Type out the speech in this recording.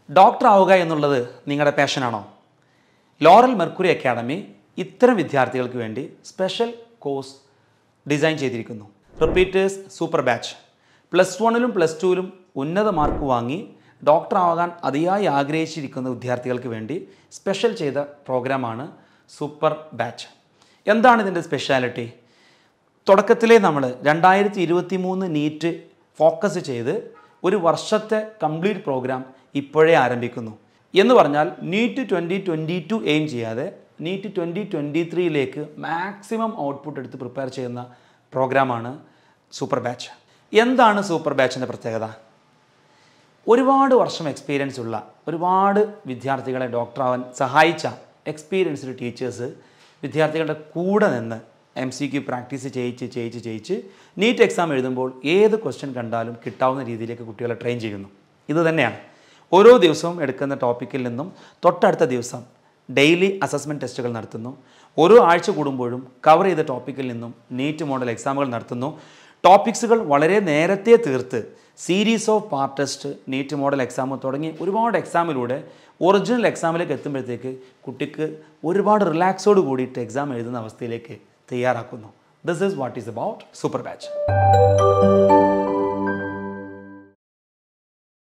doctor ആവുക എന്നുള്ളത് നിങ്ങളുടെ പാഷനാണോ ലോറൽ മെർക്കുറി അക്കാഡമി ഇത്തരം വിദ്യാർത്ഥികൾക്ക് വേണ്ടി സ്പെഷ്യൽ കോഴ്സ് ഡിസൈൻ ചെയ്തിരിക്കുന്നു റിപ്പീറ്റേഴ്സ് സൂപ്പർ ബാച്ച് പ്ലസ് വണ്ണിലും പ്ലസ് ടുവിലും ഉന്നത മാർക്ക് വാങ്ങി ഡോക്ടർ ആകാൻ അതിയായി ആഗ്രഹിച്ചിരിക്കുന്ന വിദ്യാർത്ഥികൾക്ക് വേണ്ടി സ്പെഷ്യൽ ചെയ്ത പ്രോഗ്രാമാണ് സൂപ്പർ ബാച്ച് എന്താണ് ഇതിൻ്റെ സ്പെഷ്യാലിറ്റി തുടക്കത്തിലേ നമ്മൾ രണ്ടായിരത്തി ഇരുപത്തി മൂന്ന് നീറ്റ് ഫോക്കസ് ചെയ്ത് ഒരു വർഷത്തെ കംപ്ലീറ്റ് പ്രോഗ്രാം ഇപ്പോഴേ ആരംഭിക്കുന്നു എന്ന് പറഞ്ഞാൽ NEET twenty twenty two aim ചെയ്യാതെ നീറ്റ് ട്വൻറ്റി ട്വൻറ്റി ത്രീയിലേക്ക് മാക്സിമം ഔട്ട്പുട്ട് എടുത്ത് പ്രിപ്പയർ ചെയ്യുന്ന പ്രോഗ്രാമാണ് സൂപ്പർ ബാച്ച് എന്താണ് സൂപ്പർ ബാച്ചിൻ്റെ പ്രത്യേകത ഒരുപാട് വർഷം എക്സ്പീരിയൻസ് ഉള്ള ഒരുപാട് വിദ്യാർത്ഥികളെ ഡോക്ടറാവാൻ സഹായിച്ച എക്സ്പീരിയൻസ്ഡ് ടീച്ചേഴ്സ് വിദ്യാർത്ഥികളുടെ കൂടെ നിന്ന് എം സി ക്യു പ്രാക്ടീസ് ചെയ്യിച്ച് ചെയ്യിച്ച് ചെയ്യിച്ച് നീറ്റ് എക്സാം എഴുതുമ്പോൾ ഏത് ക്വസ്റ്റ്യൻ കണ്ടാലും കിട്ടാവുന്ന രീതിയിലേക്ക് കുട്ടികളെ ട്രെയിൻ ചെയ്യുന്നു ഇത് തന്നെയാണ് ഓരോ ദിവസവും എടുക്കുന്ന ടോപ്പിക്കിൽ നിന്നും തൊട്ടടുത്ത ദിവസം ഡെയിലി അസസ്മെൻറ്റ് ടെസ്റ്റുകൾ നടത്തുന്നു ഓരോ ആഴ്ച കൂടുമ്പോഴും കവർ ചെയ്ത ടോപ്പിക്കിൽ നിന്നും നീറ്റ് മോഡൽ എക്സാമുകൾ നടത്തുന്നു ടോപ്പിക്സുകൾ വളരെ നേരത്തെ തീർത്ത് series of part test NEET model exam തുടങ്ങി ഒരുപാട് എക്സാമിലൂടെ ഒറിജിനൽ എക്സാമിലേക്ക് എത്തുമ്പോഴത്തേക്ക് കുട്ടിക്ക് ഒരുപാട് റിലാക്സോട് കൂടിയിട്ട് എക്സാം എഴുതുന്ന അവസ്ഥയിലേക്ക് തയ്യാറാക്കുന്നു this is what is about super batch